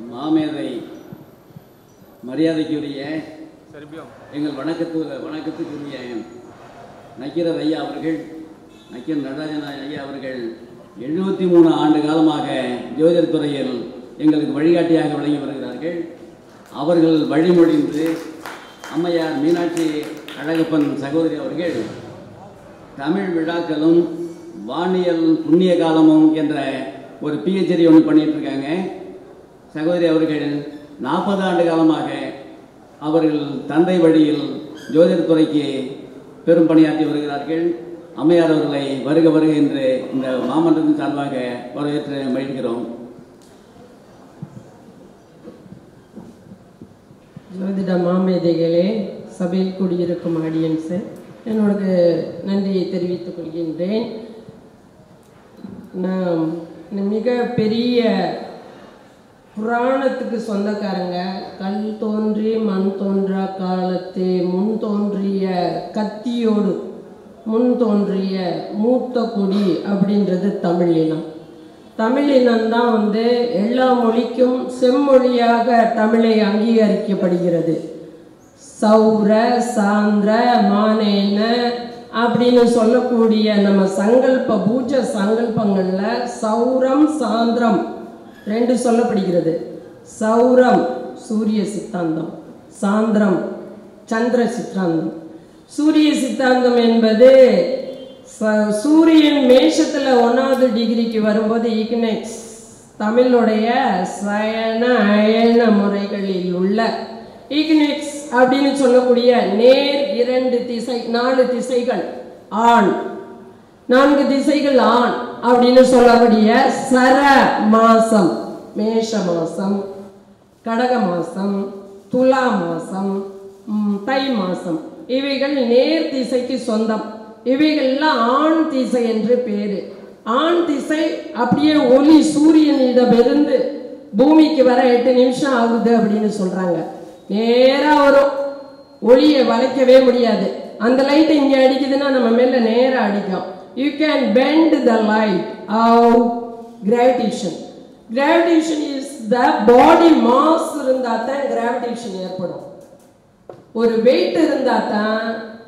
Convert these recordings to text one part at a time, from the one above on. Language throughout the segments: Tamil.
மாமேதை மரியாதைக்குரிய எங்கள் வணக்கத்து வணக்கத்துக்குரிய நக்கீரர் ஐயா அவர்கள் நக்கீர் நடராஜன் ஐயா அவர்கள் எழுபத்தி மூணு ஆண்டு காலமாக ஜோதிடத் துறையில் எங்களுக்கு வழிகாட்டியாக விளங்கி வருகிறார்கள் அவர்கள் வழிமொழிந்து அம்மையார் மீனாட்சி அழகப்பன் சகோதரி அவர்கள் தமிழ் விழாக்களும் வானியல் புண்ணிய காலமும் என்ற ஒரு பிஹெச்டி ஒன்று பண்ணிட்டு இருக்காங்க சகோதரி அவர்கள் நாற்பது ஆண்டு காலமாக அவர்கள் தந்தை வழியில் ஜோதிடத் துறைக்கு பெரும் பணியாற்றி வருகிறார்கள் அம்மையார் அவர்களை வருக வருக என்று இந்த மாமன்றத்தின் சார்பாக வரவேற்று மகிழ்கிறோம் ஜோதிட மாமேதைகளே சபையில் கூடியிருக்கும் ஆடியன்ஸு என்னோட நன்றியை தெரிவித்துக் கொள்கின்றேன் நான் மிக பெரிய புராணத்துக்கு சொந்தக்காரங்க கல் தோன்றி மண் தோன்றா காலத்தே முன் தோன்றிய கத்தியோடு முன் தோன்றிய மூத்த குடி அப்படின்றது தமிழ் இனம் தமிழ் இனம்தான் வந்து எல்லா மொழிக்கும் செம்மொழியாக தமிழை அங்கீகரிக்கப்படுகிறது சௌர சாந்திர மானேன அப்படின்னு சொல்லக்கூடிய நம்ம சங்கல்ப பூஜை சங்கல்பங்கள்ல சௌரம் சாந்திரம் ரெண்டு சொல்லப்படுகிறது சௌரம் சூரிய சித்தாந்தம் சாந்திரம் சந்திர சித்தாந்தம் சூரிய சித்தாந்தம் என்பது ச- சூரியன் மேஷத்துல ஒன்னாவது டிகிரிக்கு வரும்போது ஈக்னெக்ஸ் தமிழுடைய சயன அயன முறைகளில் உள்ள ஈக்னெக்ஸ் அப்படின்னு சொல்லக்கூடிய நேர் இரண்டு திசை நாலு திசைகள் ஆண் நான்கு திசைகள் ஆண் அப்படின்னு சொல்லக்கூடிய சர மாசம் மேஷ மாசம் கடக மாசம் துலா மாசம் ம், தை மாசம் இவைகள் நேர் திசைக்கு சொந்தம் இவைகள்லாம் ஆண் திசை என்று பேரு ஆண் திசை அப்படியே ஒளி சூரியனிடமிருந்து பூமிக்கு வர எட்டு நிமிஷம் ஆகுது அப்படின்னு சொல்றாங்க நேரா வரும் ஒளியை வளைக்கவே முடியாது அந்த லைட் இங்க அடிக்குதுன்னா நம்ம மேல நேரா அடிக்கும் you can bend the light of gravitation gravitation is the body mass இருந்தா தான் கிராவிடேஷன் ஏற்படும் ஒரு வெயிட் இருந்தா தான்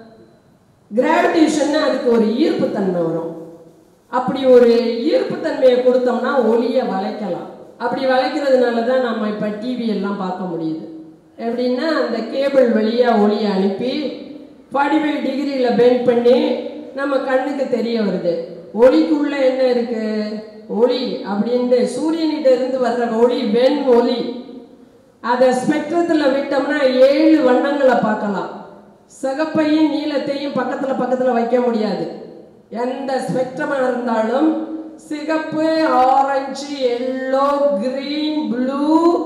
கிராவிடேஷன் அதுக்கு ஒரு ஈர்ப்பு தன்மை வரும் அப்படி ஒரு ஈர்ப்பு தன்மையை கொடுத்தோம்னா ஒளியை வளைக்கலாம் அப்படி வளைக்கிறதுனால தான் நம்ம இப்போ டிவி எல்லாம் பார்க்க முடியுது எப்படின்னா அந்த கேபிள் வழியாக ஒளியை அனுப்பி ஃபார்ட்டி ஃபைவ் டிகிரியில் பெண்ட் பண்ணி நம்ம கண்ணுக்கு தெரிய வருது ஒளிக்குள்ள என்ன இருக்கு ஒளி அப்படின்ட்டு சூரியனிட்ட இருந்து வர்ற ஒளி வெண் ஒளி அதை ஸ்பெக்ட்ரத்தில் விட்டோம்னா ஏழு வண்ணங்களை பார்க்கலாம் சிகப்பையும் நீலத்தையும் பக்கத்தில் பக்கத்தில் வைக்க முடியாது எந்த ஸ்பெக்ட்ரமாக இருந்தாலும் சிகப்பு orange yellow green blue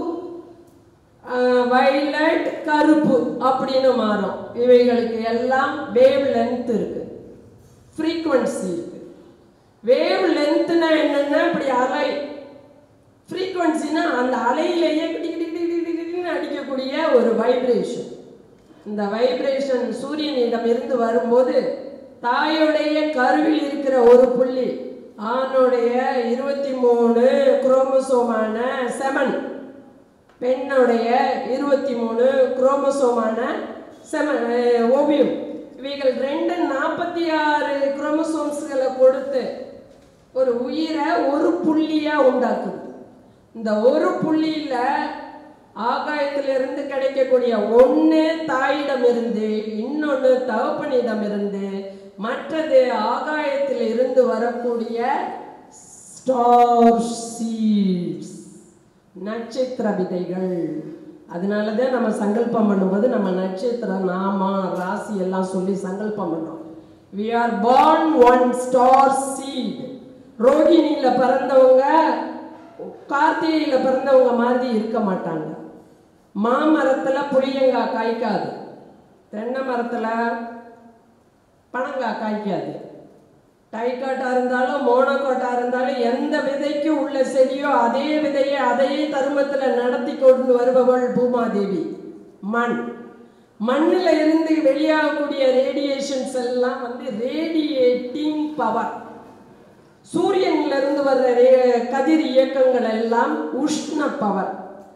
violet கருப்பு அப்படின்னு மாறும் இவைகளுக்கு எல்லாம் வேவ் லென்த் இருக்கு ஃப்ரீக்குவன்சி இருக்கு வேவ் லென்த்னா என்னன்னா இப்படி அலை ஃப்ரீக்குவன்சினா அந்த அலையிலேயே கிடி கிடி கிடி கிடி கிடின்னு அடிக்கக்கூடிய ஒரு வைப்ரேஷன் இந்த வைப்ரேஷன் சூரியனிடம் இருந்து வரும்போது தாயுடைய கருவில் இருக்கிற ஒரு புள்ளி ஆணுடைய இருபத்தி மூணு குரோமோசோமான செவன் பெண்ணுடைய இருபத்தி மூணு குரோமோசோமான செவன் ஓவியம் இவைகள் ரெண்டு நாற்பத்தி ஆறு குரோமோசோம்ஸ்களை கொடுத்து ஒரு உயிரை ஒரு புள்ளியா உண்டாக்குது இந்த ஒரு புள்ளியில ஆகாயத்திலிருந்து கிடைக்கக்கூடிய ஒன்று தாயிடமிருந்து இன்னொன்று தகப்பனிடமிருந்து மற்றது ஆகாயத்தில் இருந்து வரக்கூடிய ஸ்டார் சீட்ஸ் நட்சத்திர விதைகள் அதனால தான் நம்ம சங்கல்பம் பண்ணும்போது நம்ம நட்சத்திர நாமா ராசி எல்லாம் சொல்லி சங்கல்பம் பண்ணோம் we are born on star சீட் ரோகிணியில பிறந்தவங்க கார்த்திகையில பிறந்தவங்க மாதிரி இருக்க மாட்டாங்க மாமரத்துல புளியங்காய் காய்க்காது தென்னை மரத்துல பனங்காய் காய்க்காது டைக்காட்டா இருந்தாலும் மோனோகோட்டா இருந்தாலும் எந்த விதைக்கு உள்ள செடியோ அதே விதையை அதே தருமத்துல நடத்தி கொண்டு வருபவள் பூமாதேவி மண் மண்ணில் இருந்து வெளியாகக்கூடிய ரேடியேஷன்ஸ் எல்லாம் வந்து ரேடியேட்டிங் பவர் சூரியன்ல இருந்து வர்ற ரே- கதிர் இயக்கங்கள் எல்லாம் உஷ்ண பவர்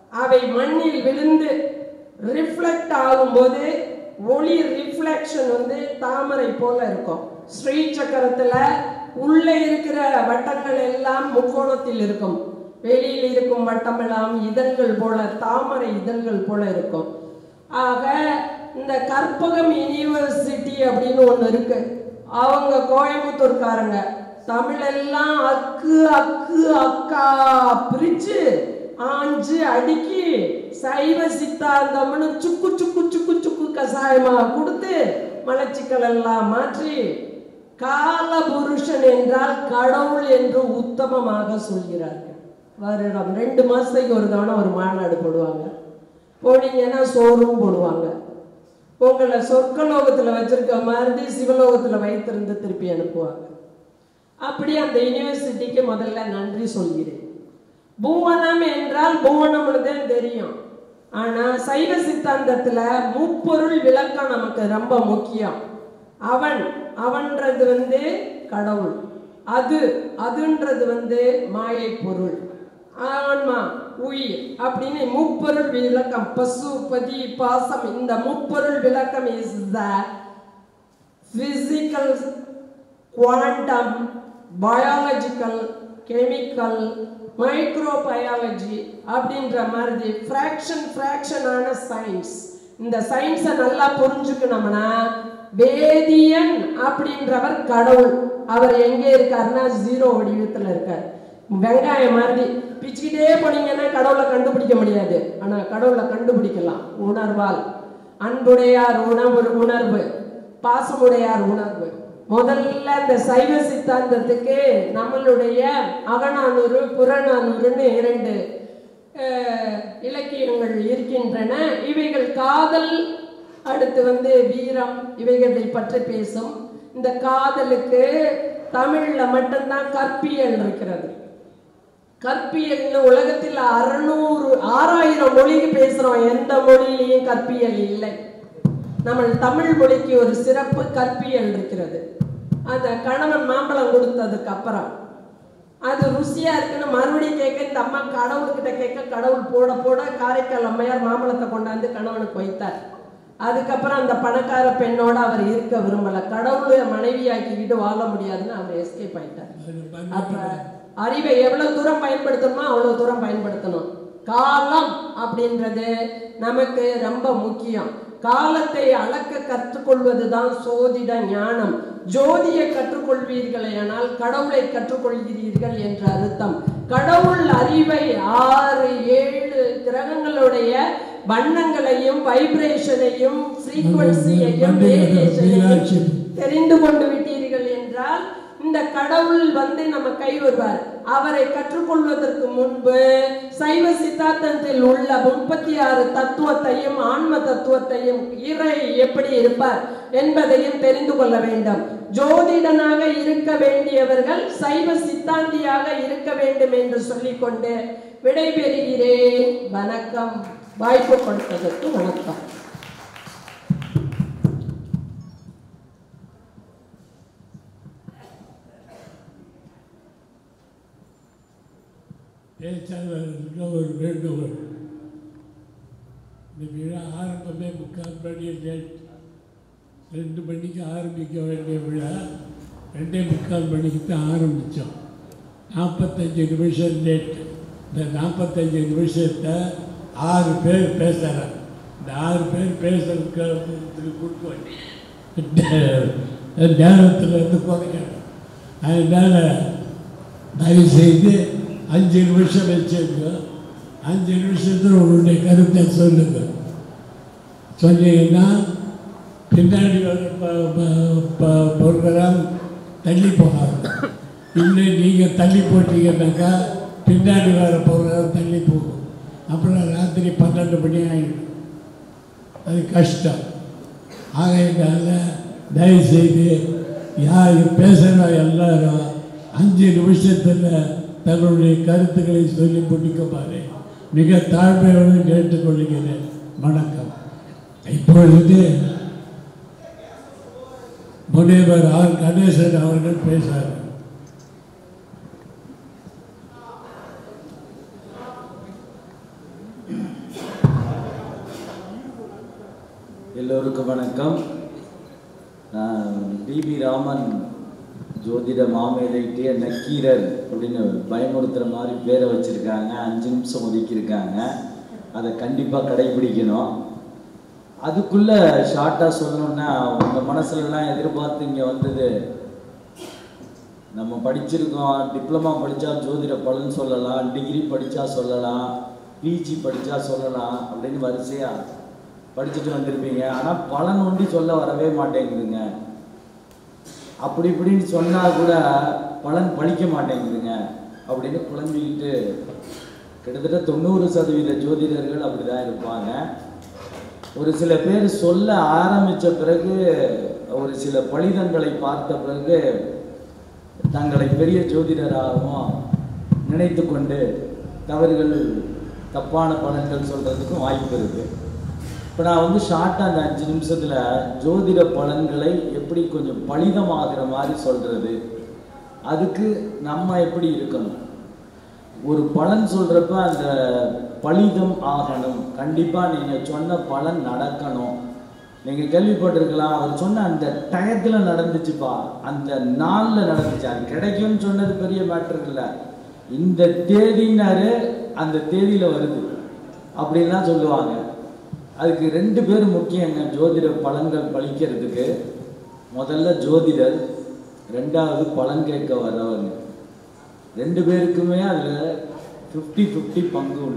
அவை மண்ணில் விழுந்து ரிஃப்ளெக்ட் ஆகும்போது ஒளி ரிஃப்ளெக்ஷன் வந்து தாமரை போல இருக்கும் ஸ்ரீ சக்கரத்துல உள்ள இருக்கிற வட்டங்கள் எல்லாம் முக்கோணத்தில் இருக்கும் வெளியில் இருக்கும் வட்டமெல்லாம் இதழ்கள் போல தாமரை இதழ்கள் போல இருக்கும் ஆக இந்த கற்பகம் யூனிவர்சிட்டி அப்படின்னு ஒன்று இருக்கு அவங்க கோயம்புத்தூர்காரங்க தமிழெல்லாம் அக்கு அக்கு அக்கா பிரிச்சு ஆஞ்சு அடுக்கி சைவ சித்தாந்தம்னு சுக்கு சுக்கு சுக்கு சுக்கு கசாயமா கொடுத்து மலச்சிக்கல் எல்லாம் மாற்றி கால புருஷன் என்றால் கடவுள் என்று உத்தமமாக சொல்கிறார்கள் வருடம் ரெண்டு மாசத்துக்கு ஒரு தவணை ஒரு மாநாடு போடுவாங்க போனீங்கன்னா சோறும் போடுவாங்க உங்களை சொர்க்கலோகத்தில் வச்சிருக்க மாதிரி சிவலோகத்தில் வைத்திருந்து திருப்பி அனுப்புவாங்க அப்படி அந்த யூனிவர்சிட்டிக்கு முதல்ல நன்றி சொல்கிறேன் பூவனம் என்றால் பூவனம்னு தான் தெரியும் ஆனா சைவ சித்தாந்தத்துல முப்பொருள் விளக்கம் நமக்கு ரொம்ப முக்கியம் அவன் அவன்றது வந்து கடவுள் அது அதுன்றது வந்து மாயை பொருள் ஆன்மா உயிர் அப்படின்னு முப்பொருள் விளக்கம் பசு பதி பாசம் இந்த முப்பொருள் விளக்கம் is the physical quantum biological chemical microbiology அப்படின்ற மாதிரி ஃப்ராக்ஷன் ஃப்ராக்ஷனான சயின்ஸ் இந்த சயின்ஸை நல்லா புரிஞ்சுக்கணும்னா வேதியன் அப்படின்றவர் கடவுள் அவர் எங்கே இருக்காருன்னா ஜீரோ வடிவத்தில் இருக்கார் வெங்காயம் மாதிரி பிச்சுக்கிட்டே போனீங்கன்னா கடவுளை கண்டுபிடிக்க முடியாது ஆனால் கடவுளை கண்டுபிடிக்கலாம் உணர்வால் அன்புடையார் உணவு உணர்வு பாசமுடையார் உணர்வு முதல்ல இந்த சைவ சித்தாந்தத்துக்கு நம்மளுடைய அகநானூறு புறநானூறுன்னு இரண்டு அஹ், இலக்கியங்கள் இருக்கின்றன இவைகள் காதல் அடுத்து வந்து வீரம் இவைகளை பற்றி பேசும் இந்த காதலுக்கு தமிழ்ல மட்டும்தான் கற்பியல் இருக்கிறது கற்பியல்னு உலகத்தில் அறுநூறு ஆறாயிரம் மொழிக்கு பேசுறோம் எந்த மொழியிலையும் கற்பியல் இல்லை நம்ம தமிழ் மொழிக்கு ஒரு சிறப்பு கற்பியல் இருக்கிறது அந்த கணவன் மாம்பழம் கொடுத்ததுக்கு அப்புறம் அது ருசியா இருக்குன்னு மறுபடியும் கேட்க இந்த அம்மா கடவுள்கிட்ட கேட்க கடவுள் போட போட காரைக்கால் அம்மையார் மாம்பழத்தை கொண்டாந்து கணவனுக்கு வைத்தார் அதுக்கப்புறம் அந்த பணக்கார பெண்ணோட அவர் இருக்க விரும்பல கடவுளை மனைவியாக்கிக்கிட்டு வாழ முடியாதுன்னு அவர் எஸ்கேப் ஆயிட்டார் அப்ப அறிவை எவ்வளவு தூரம் பயன்படுத்தணுமோ அவ்வளவு தூரம் பயன்படுத்தணும் காலம் அப்படின்றது நமக்கு ரொம்ப முக்கியம் காலத்தை அளக்க கற்றுக்கொள்வதுதான் சோதிட ஞானம் ஜோதியை கற்றுக்கொள்வீர்களேயானால் கடவுளை கற்றுக்கொள்கிறீர்கள் என்ற அர்த்தம் கடவுள் அறிவை ஆறு ஏழு கிரகங்களுடைய வண்ணங்களையும் வைப்ரேஷனையும் ஃப்ரீக்வன்சியையும் வேரியேஷனையும் தெரிந்து கொண்டு விட்டீர்கள் என்றால் இந்த கடவுள் வந்து நம்ம கை வருவார் அவரை கற்றுக்கொள்வதற்கு முன்பு சைவ சித்தாந்தத்தில் உள்ள முப்பத்தி ஆறு தத்துவத்தையும் ஆன்ம தத்துவத்தையும் இறை எப்படி இருப்பார் என்பதையும் தெரிந்து கொள்ள வேண்டும் ஜோதிடனாக இருக்க வேண்டியவர்கள் சைவ சித்தாந்தியாக இருக்க வேண்டும் என்று சொல்லிக்கொண்டு விடைபெறுகிறேன் வணக்கம் வாய்ப்பு கொடுத்ததற்கு வணக்கம் பேச்சாளர்களுக்கு ஒரு வேண்டுகோள் இந்த விழா ஆரம்பமே முக்கால் மணி லேட் ரெண்டு மணிக்கு ஆரம்பிக்க வேண்டிய விழா ரெண்டே முக்கால் மணிக்கு தான் ஆரம்பித்தோம் நாற்பத்தஞ்சு நிமிஷம் லேட் இந்த நாற்பத்தஞ்சு நிமிஷத்தை ஆறு பேர் பேசுகிறாங்க இந்த ஆறு பேர் பேசுறதுக்கு கொடுக்க நேரத்தில் இருந்து குறைக்கணும் அதனால் தயவு செய்து அஞ்சு நிமிஷம் வச்சுருங்க அஞ்சு நிமிஷத்தில் உங்களுடைய கருத்தை சொல்லுங்க சொன்னீங்கன்னா பின்னாடி வர ப்ரோக்ராம் தள்ளி போகாது இன்னும் நீங்கள் தள்ளி போட்டீங்கன்னாக்கா பின்னாடி வர ப்ரோக்ராம் தள்ளி போகும் அப்புறம் ராத்திரி பன்னெண்டு மணி ஆகிடும் அது கஷ்டம் ஆகையினால தயவுசெய்து யார் பேசுகிற எல்லாரும் அஞ்சு நிமிஷத்தில் தங்களுடைய கருத்துக்களை சொல்லி முடிக்குமாறு மிக தாழ்மையோடு கேட்டுக்கொள்கிறேன் வணக்கம் இப்பொழுது முனைவர் ஆர் கணேசன் அவர்கள் பேசுகிறார் எல்லோருக்கும் வணக்கம் நான் டிபி ராமன் ஜோதிட மாமேதைட்டிய நக்கீரர் அப்படின்னு பயமுறுத்துற மாதிரி பேரை வச்சிருக்காங்க அஞ்சு நிமிஷம் ஒதுக்கியிருக்காங்க அதை கண்டிப்பாக கடைபிடிக்கணும் அதுக்குள்ள ஷார்ட்டாக சொல்லணும்னா உங்கள் மனசுலலாம் எதிர்பார்த்து இங்கே வந்தது நம்ம படிச்சிருக்கோம் டிப்ளமா படித்தா ஜோதிட பலன் சொல்லலாம் டிகிரி படித்தா சொல்லலாம் பிஜி படித்தா சொல்லலாம் அப்படின்னு வரிசையாக படிச்சுட்டு வந்திருப்பீங்க ஆனால் பலன் ஒண்டி சொல்ல வரவே மாட்டேங்குதுங்க அப்படி இப்படின்னு சொன்னால் கூட பலன் பலிக்க மாட்டேங்குதுங்க அப்படின்னு புலம்பிக்கிட்டு கிட்டத்தட்ட தொண்ணூறு சதவீத ஜோதிடர்கள் அப்படிதான் இருப்பாங்க ஒரு சில பேர் சொல்ல ஆரம்பித்த பிறகு ஒரு சில பலிதங்களை பார்த்த பிறகு தங்களை பெரிய ஜோதிடராகவும் நினைத்து கொண்டு தவறுகள் தப்பான பலன்கள் சொல்றதுக்கும் வாய்ப்பு இருக்கு இப்போ நான் வந்து ஷார்ட்டாக அந்த அஞ்சு நிமிஷத்தில் ஜோதிட பலன்களை எப்படி கொஞ்சம் பலிதமாகிற மாதிரி சொல்றது அதுக்கு நம்ம எப்படி இருக்கணும் ஒரு பலன் சொல்றப்ப அந்த பலிதம் ஆகணும் கண்டிப்பா நீங்க சொன்ன பலன் நடக்கணும் நீங்க கேள்விப்பட்டிருக்கலாம் அவர் சொன்ன அந்த டயத்துல நடந்துச்சுப்பா அந்த நாள்ல நடந்துச்சு அது கிடைக்கும்னு சொன்னது பெரிய மேட்டர் இல்லை இந்த தேதினாரு அந்த தேதியில வருது அப்படின்லாம் சொல்லுவாங்க அதுக்கு ரெண்டு பேர் முக்கியங்க ஜோதிட பலன்கள் பலிக்கிறதுக்கு முதல்ல ஜோதிடர் ரெண்டாவது பலன் கேட்க வர்றவங்க ரெண்டு பேருக்குமே அதில் ஃபிஃப்டி ஃபிஃப்டி பங்கு உண்டு